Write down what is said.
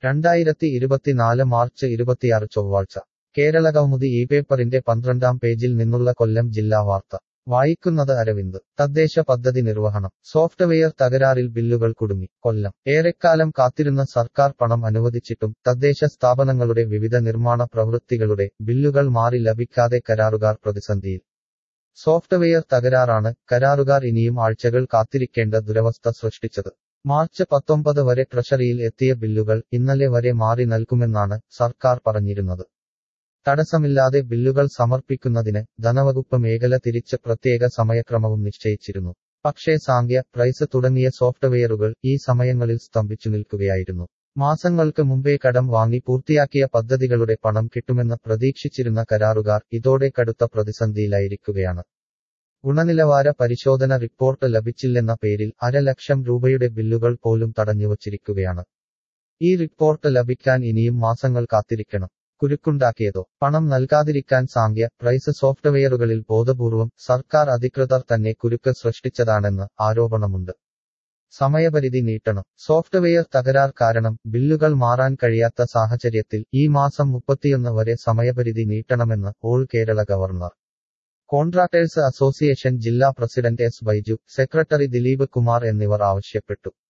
രണ്ടായിരത്തി ഇരുപത്തിനാല് മാർച്ച് ഇരുപത്തിയാറ് ചൊവ്വാഴ്ച കേരള കൗമുദി ഈ പേപ്പറിന്റെ പന്ത്രണ്ടാം പേജിൽ നിന്നുള്ള കൊല്ലം ജില്ലാ വാർത്ത വായിക്കുന്നത് അരവിന്ദ് തദ്ദേശ പദ്ധതി നിർവഹണം സോഫ്റ്റ്വെയർ തകരാറിൽ ബില്ലുകൾ കുടുങ്ങി കൊല്ലം ഏറെക്കാലം കാത്തിരുന്ന സർക്കാർ പണം അനുവദിച്ചിട്ടും തദ്ദേശ സ്ഥാപനങ്ങളുടെ വിവിധ നിർമ്മാണ പ്രവൃത്തികളുടെ ബില്ലുകൾ മാറി ലഭിക്കാതെ കരാറുകാർ പ്രതിസന്ധിയിൽ സോഫ്റ്റ്വെയർ തകരാറാണ് കരാറുകാർ ഇനിയും ആഴ്ചകൾ കാത്തിരിക്കേണ്ട ദുരവസ്ഥ സൃഷ്ടിച്ചത് മാർച്ച് പത്തൊമ്പത് വരെ ട്രഷറിയിൽ എത്തിയ ബില്ലുകൾ ഇന്നലെ വരെ മാറി നൽകുമെന്നാണ് സർക്കാർ പറഞ്ഞിരുന്നത് തടസ്സമില്ലാതെ ബില്ലുകൾ സമർപ്പിക്കുന്നതിന് ധനവകുപ്പ് മേഖല തിരിച്ച് പ്രത്യേക സമയക്രമവും നിശ്ചയിച്ചിരുന്നു പക്ഷേ സാങ്ക്യ പ്രൈസ് തുടങ്ങിയ സോഫ്റ്റ്വെയറുകൾ ഈ സമയങ്ങളിൽ സ്തംഭിച്ചു നിൽക്കുകയായിരുന്നു മാസങ്ങൾക്ക് മുമ്പേ കടം വാങ്ങി പൂർത്തിയാക്കിയ പദ്ധതികളുടെ പണം കിട്ടുമെന്ന് പ്രതീക്ഷിച്ചിരുന്ന കരാറുകാർ ഇതോടെ കടുത്ത പ്രതിസന്ധിയിലായിരിക്കുകയാണ് ഗുണനിലവാര പരിശോധന റിപ്പോർട്ട് ലഭിച്ചില്ലെന്ന പേരിൽ അരലക്ഷം രൂപയുടെ ബില്ലുകൾ പോലും തടഞ്ഞുവച്ചിരിക്കുകയാണ് ഈ റിപ്പോർട്ട് ലഭിക്കാൻ ഇനിയും മാസങ്ങൾ കാത്തിരിക്കണം കുരുക്കുണ്ടാക്കിയതോ പണം നൽകാതിരിക്കാൻ സാങ്ക്യ പ്രൈസ് സോഫ്റ്റ്വെയറുകളിൽ ബോധപൂർവം സർക്കാർ അധികൃതർ തന്നെ കുരുക്ക് സൃഷ്ടിച്ചതാണെന്ന് ആരോപണമുണ്ട് സമയപരിധി നീട്ടണം സോഫ്റ്റ്വെയർ തകരാർ കാരണം ബില്ലുകൾ മാറാൻ കഴിയാത്ത സാഹചര്യത്തിൽ ഈ മാസം മുപ്പത്തിയൊന്ന് വരെ സമയപരിധി നീട്ടണമെന്ന് all Kerala governor contractors association ജില്ലാ president S Baiju secretary Dileep Kumar എന്നിവർ ആവശ്യപ്പെട്ടു